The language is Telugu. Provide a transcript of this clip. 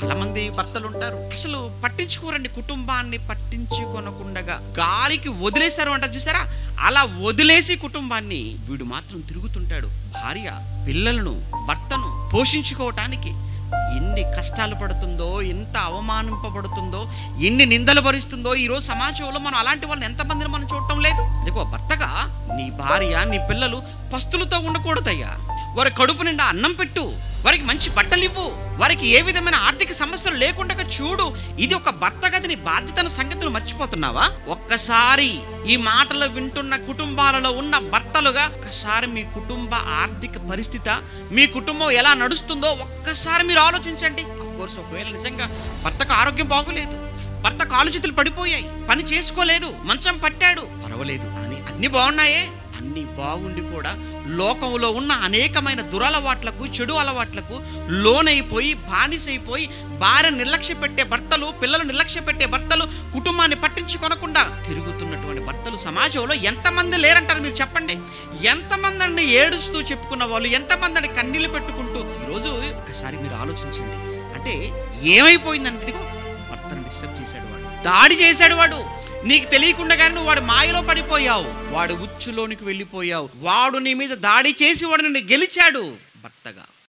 చాలా మంది భర్తలు ఉంటారు అసలు పట్టించుకోరండి కుటుంబాన్ని పట్టించుకొనకుండగా గాలికి వదిలేస్తారు అంట చూసారా అలా వదిలేసి కుటుంబాన్ని వీడు మాత్రం తిరుగుతుంటాడు భార్య పిల్లలను భర్తను పోషించుకోవటానికి ఎన్ని కష్టాలు పడుతుందో ఎంత అవమానింపబడుతుందో ఎన్ని నిందలు భరిస్తుందో ఈరోజు సమాజంలో మనం అలాంటి వాళ్ళని ఎంతమందిని మనం చూడటం లేదు ఇదిగో భర్తగా నీ భార్య నీ పిల్లలు పస్తులతో ఉండకూడదయ్యా వారి కడుపు నిండా అన్నం పెట్టు వారికి మంచి బట్టలు ఇవ్వు వారికి ఏ విధమైన ఆర్థిక సమస్యలు లేకుండా చూడు ఇది ఒక భర్త గది నీ బాధ్యతన సంగతులు మర్చిపోతున్నావా ఒక్కసారి ఈ మాటలు వింటున్న కుటుంబాలలో ఉన్న భర్తలుగా ఒక్కసారి మీ కుటుంబ ఆర్థిక పరిస్థితి మీ కుటుంబం ఎలా నడుస్తుందో ఒక్కసారి మీరు ఆలోచించండి కోర్స్ ఒకవేళ నిజంగా భర్తకు ఆరోగ్యం బాగోలేదు భర్త కాలు చేతులు పడిపోయాయి పని చేసుకోలేడు మంచం పట్టాడు పర్వాలేదు అని అన్ని బాగున్నాయే అన్ని బాగుండి కూడా లోకంలో ఉన్న అనేకమైన దురలవాట్లకు చెడు అలవాట్లకు లోనైపోయి బానిసైపోయి భార్య నిర్లక్ష్య పెట్టే భర్తలు పిల్లలు నిర్లక్ష్య పెట్టే భర్తలు కుటుంబాన్ని పట్టించుకొనకుండా తిరుగుతున్నటువంటి భర్తలు సమాజంలో ఎంతమంది లేరంటారు మీరు చెప్పండి ఎంతమందిని ఏడుస్తూ చెప్పుకున్న వాళ్ళు ఎంతమందిని కన్నీళ్ళు పెట్టుకుంటూ ఈరోజు ఒకసారి మీరు ఆలోచించండి అంటే ఏమైపోయిందంటే ఇదిగో భర్తను డిస్టర్బ్ చేశాడు వాడు దాడి చేశాడు వాడు నీకు తెలియకుండా కానీ నువ్వు వాడి మాయలో పడిపోయావు వాడు ఉచ్చులోనికి వెళ్ళిపోయావు వాడు నీ మీద దాడి చేసి వాడు నిన్ను గెలిచాడు భర్తగా